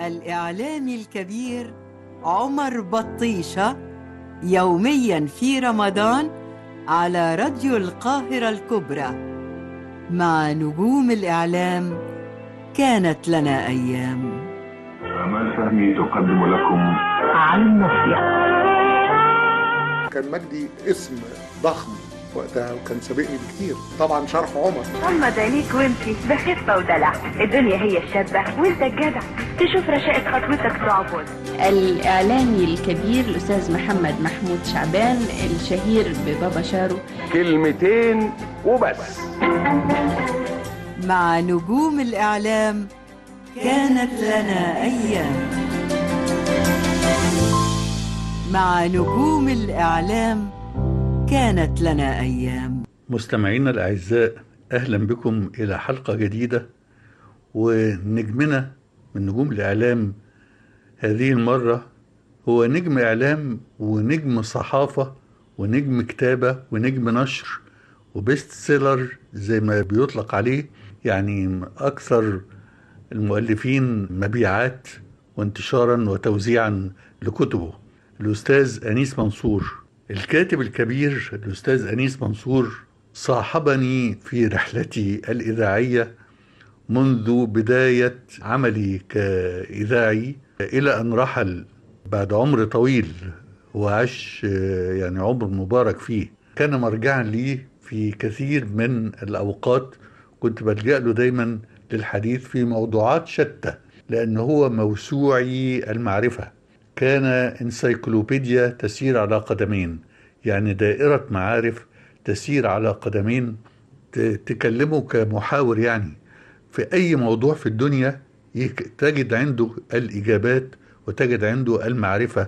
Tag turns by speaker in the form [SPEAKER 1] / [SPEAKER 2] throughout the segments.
[SPEAKER 1] الإعلامي الكبير عمر بطيشة يوميا في رمضان على راديو القاهرة الكبرى مع نجوم الإعلام كانت لنا أيام
[SPEAKER 2] آمال فهمي تقدم لكم
[SPEAKER 3] عن النصيحة
[SPEAKER 4] كان مجدي اسم ضخم وقتها وكان سابقني بكتير طبعا شرح عمر
[SPEAKER 3] غمض عينيك وامشي بخفة ودلع الدنيا هي الشابة وانت الجدع تشوف رشاقة خطوتك تعبد
[SPEAKER 5] الإعلامي الكبير الأستاذ محمد محمود شعبان الشهير ببابا شارو
[SPEAKER 6] كلمتين وبس
[SPEAKER 1] مع نجوم الإعلام كانت لنا أيام مع نجوم الإعلام كانت لنا أيام
[SPEAKER 7] مستمعينا الأعزاء أهلا بكم إلى حلقة جديدة ونجمنا من نجوم الإعلام هذه المرة هو نجم إعلام ونجم صحافة ونجم كتابة ونجم نشر وبيست سيلر زي ما بيطلق عليه يعني أكثر المؤلفين مبيعات وانتشارا وتوزيعا لكتبه الأستاذ أنيس منصور الكاتب الكبير الأستاذ أنيس منصور صاحبني في رحلتي الإذاعية منذ بداية عملي كإذاعي إلى أن رحل بعد عمر طويل وعاش يعني عمر مبارك فيه كان مرجعا لي في كثير من الأوقات كنت بلجأ له دايما للحديث في موضوعات شتى لأن هو موسوعي المعرفة كان انسيكلوبيديا تسير على قدمين يعني دائرة معارف تسير على قدمين تكلمه كمحاور يعني في أي موضوع في الدنيا تجد عنده الإجابات وتجد عنده المعرفة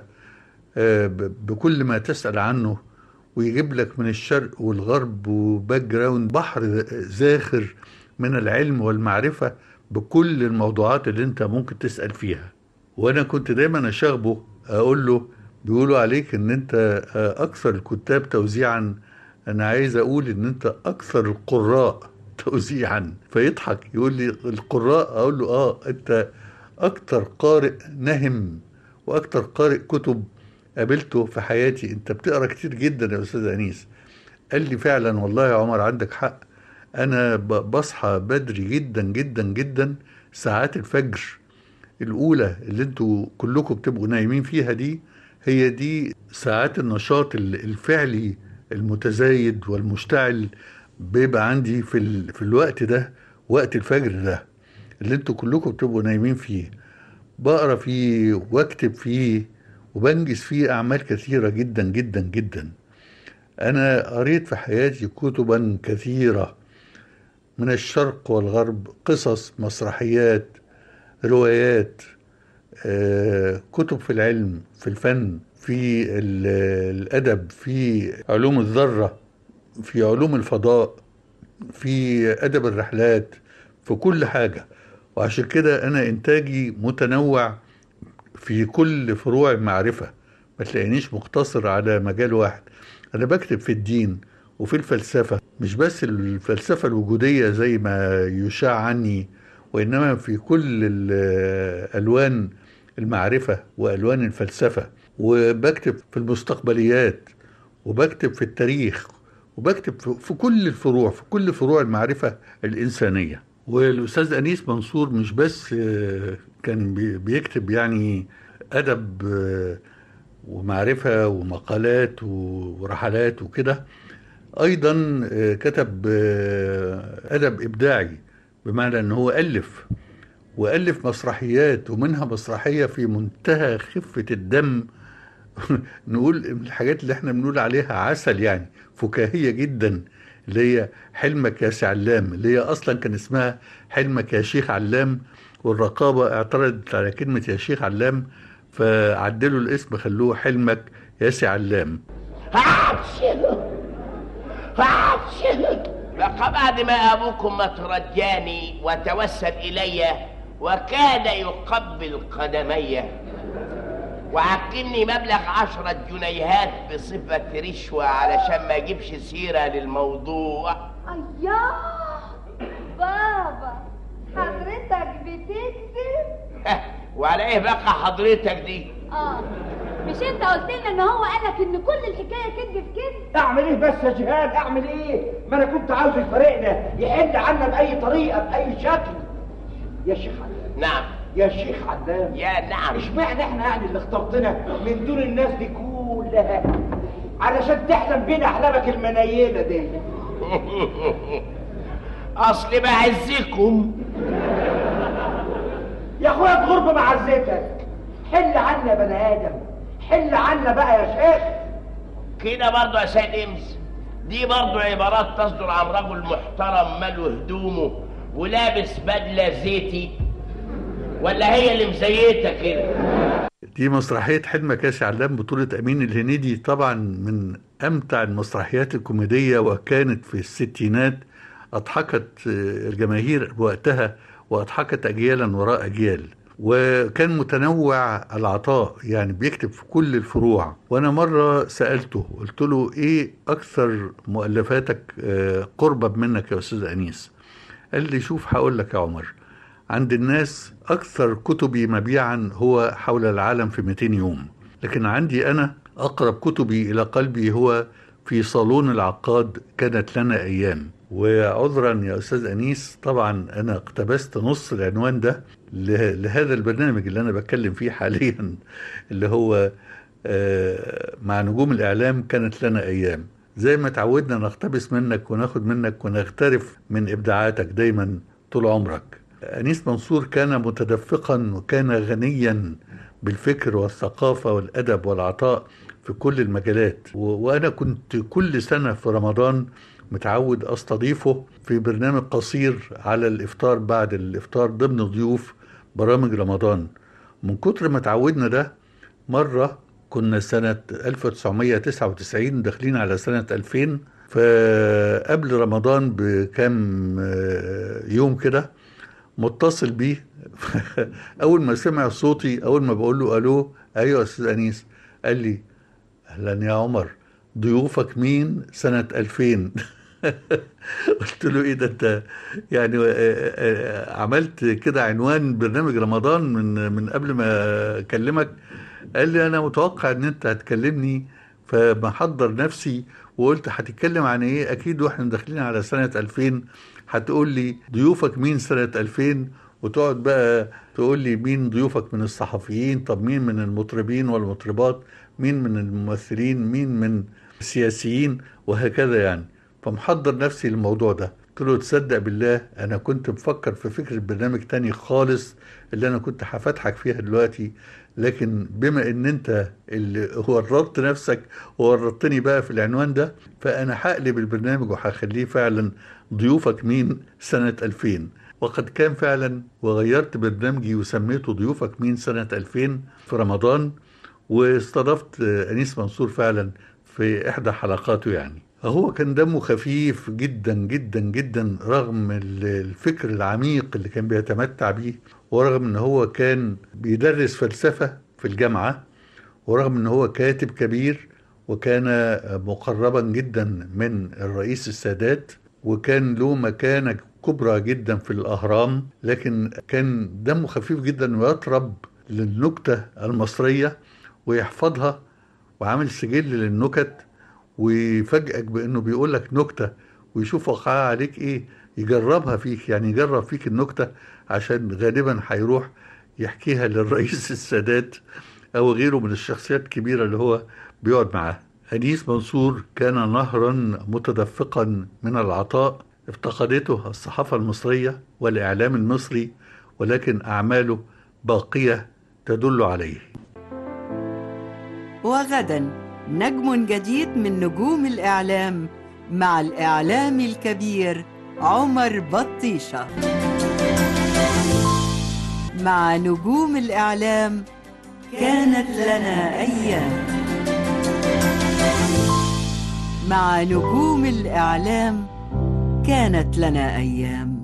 [SPEAKER 7] بكل ما تسأل عنه ويجيب لك من الشرق والغرب وباك جراوند بحر زاخر من العلم والمعرفة بكل الموضوعات اللي انت ممكن تسأل فيها وانا كنت دايما اشاغبه اقول له بيقولوا عليك ان انت اكثر الكتاب توزيعا انا عايز اقول ان انت اكثر القراء توزيعا فيضحك يقول لي القراء اقول له اه انت اكثر قارئ نهم واكثر قارئ كتب قابلته في حياتي انت بتقرا كتير جدا يا استاذ انيس قال لي فعلا والله يا عمر عندك حق انا بصحى بدري جدا جدا جدا ساعات الفجر الاولى اللي انتوا كلكم بتبقوا نايمين فيها دي هي دي ساعات النشاط الفعلي المتزايد والمشتعل بيبقى عندي في ال... في الوقت ده وقت الفجر ده اللي انتوا كلكم بتبقوا نايمين فيه بقرا فيه واكتب فيه وبنجز فيه اعمال كثيره جدا جدا جدا انا قريت في حياتي كتبا كثيره من الشرق والغرب قصص مسرحيات روايات كتب في العلم في الفن في الادب في علوم الذره في علوم الفضاء في ادب الرحلات في كل حاجه وعشان كده انا انتاجي متنوع في كل فروع المعرفه ما تلاقينيش مقتصر على مجال واحد انا بكتب في الدين وفي الفلسفه مش بس الفلسفه الوجوديه زي ما يشاع عني وإنما في كل ألوان المعرفة وألوان الفلسفة وبكتب في المستقبليات وبكتب في التاريخ وبكتب في كل الفروع في كل فروع المعرفة الإنسانية والأستاذ أنيس منصور مش بس كان بيكتب يعني أدب ومعرفة ومقالات ورحلات وكده أيضا كتب أدب إبداعي بمعنى ان هو الف والف مسرحيات ومنها مسرحيه في منتهى خفه الدم نقول من الحاجات اللي احنا بنقول عليها عسل يعني فكاهيه جدا اللي هي حلمك يا سي علام اللي هي اصلا كان اسمها حلمك يا شيخ علام والرقابه اعترضت على كلمه يا شيخ علام فعدلوا الاسم خلوه حلمك يا سي علام
[SPEAKER 8] فبعد ما أبوكم ما ترجاني وتوسل إلي وكاد يقبل قدمي وعقمني مبلغ عشرة جنيهات بصفة رشوة علشان ما اجيبش سيرة للموضوع
[SPEAKER 9] أياه بابا حضرتك بتكذب
[SPEAKER 8] وعلى ايه بقى حضرتك دي
[SPEAKER 9] اه مش انت قلت لنا ان هو قالك ان كل الحكايه كذب في كذب
[SPEAKER 10] اعمل ايه بس يا جهاد اعمل ايه ما انا كنت عاوز يفارقنا يحل عنا باي طريقه باي شكل يا شيخ علام
[SPEAKER 8] نعم
[SPEAKER 10] يا شيخ علام
[SPEAKER 8] يا نعم
[SPEAKER 10] اشمعنى احنا يعني اللي اخترتنا من دون الناس دي كلها علشان تحلم بينا احلامك المنيله دي
[SPEAKER 8] اصل بعزكم
[SPEAKER 10] يا اخويا تغرب معزتك حل عنا يا بني ادم حل عنا بقى يا شيخ
[SPEAKER 8] كده برضه يا سيد امس دي برضه عبارات تصدر عن رجل محترم ماله هدومه ولابس بدله زيتي ولا هي اللي مزيته كده
[SPEAKER 7] دي مسرحية حلمك يا سي علام بطولة أمين الهنيدي طبعا من أمتع المسرحيات الكوميدية وكانت في الستينات أضحكت الجماهير وقتها وأضحكت أجيالا وراء أجيال وكان متنوع العطاء يعني بيكتب في كل الفروع وانا مره سالته قلت له ايه اكثر مؤلفاتك آه، قربا منك يا استاذ انيس قال لي شوف هقول لك يا عمر عند الناس اكثر كتبي مبيعا هو حول العالم في 200 يوم لكن عندي انا اقرب كتبي الى قلبي هو في صالون العقاد كانت لنا ايام وعذرا يا استاذ انيس طبعا انا اقتبست نص العنوان ده له- لهذا البرنامج اللي انا بتكلم فيه حاليا اللي هو آه، مع نجوم الاعلام كانت لنا ايام زي ما تعودنا نقتبس منك وناخد منك ونغترف من ابداعاتك دايما طول عمرك انيس منصور كان متدفقا وكان غنيا بالفكر والثقافه والادب والعطاء في كل المجالات و- وانا كنت كل سنه في رمضان متعود استضيفه في برنامج قصير على الافطار بعد الافطار ضمن ضيوف برامج رمضان من كتر ما تعودنا ده مره كنا سنه 1999 داخلين على سنه 2000 فقبل رمضان بكام آه، يوم كده متصل بيه اول ما سمع صوتي اول ما بقول له الو ايوه يا استاذ انيس قال لي اهلا يا عمر ضيوفك مين سنه 2000 قلت له ايه ده انت يعني آه، آه، عملت كده عنوان برنامج رمضان من من قبل ما اكلمك قال لي انا متوقع ان انت هتكلمني فبحضر نفسي وقلت هتتكلم عن ايه اكيد واحنا داخلين على سنه 2000 هتقول لي ضيوفك مين سنه 2000 وتقعد بقى تقول لي مين ضيوفك من الصحفيين طب مين من المطربين والمطربات مين من الممثلين مين من السياسيين وهكذا يعني فمحضر نفسي للموضوع ده قلت له تصدق بالله انا كنت مفكر في فكره برنامج تاني خالص اللي انا كنت هفتحك فيها دلوقتي لكن بما ان انت اللي ورطت نفسك وورطتني بقى في العنوان ده فانا هقلب البرنامج وهخليه فعلا ضيوفك مين سنه 2000 وقد كان فعلا وغيرت برنامجي وسميته ضيوفك مين سنه 2000 في رمضان واستضفت انيس منصور فعلا في احدى حلقاته يعني هو كان دمه خفيف جدا جدا جدا رغم ال- الفكر العميق اللي كان بيتمتع بيه ورغم ان هو كان بيدرس فلسفة في الجامعة ورغم ان هو كاتب كبير وكان مقربا جدا من الرئيس السادات وكان له مكانة كبرى جدا في الأهرام لكن كان دمه خفيف جدا ويطرب للنكتة المصرية ويحفظها وعامل سجل للنكت ويفاجئك بانه بيقول لك نكته ويشوف وقعها عليك ايه يجربها فيك يعني يجرب فيك النكته عشان غالبا هيروح يحكيها للرئيس السادات او غيره من الشخصيات الكبيره اللي هو بيقعد معاه انيس منصور كان نهرا متدفقا من العطاء افتقدته الصحافه المصريه والاعلام المصري ولكن اعماله باقيه تدل عليه
[SPEAKER 1] وغدا نجم جديد من نجوم الإعلام مع الإعلام الكبير عمر بطيشة مع نجوم الإعلام كانت لنا أيام مع نجوم الإعلام كانت لنا أيام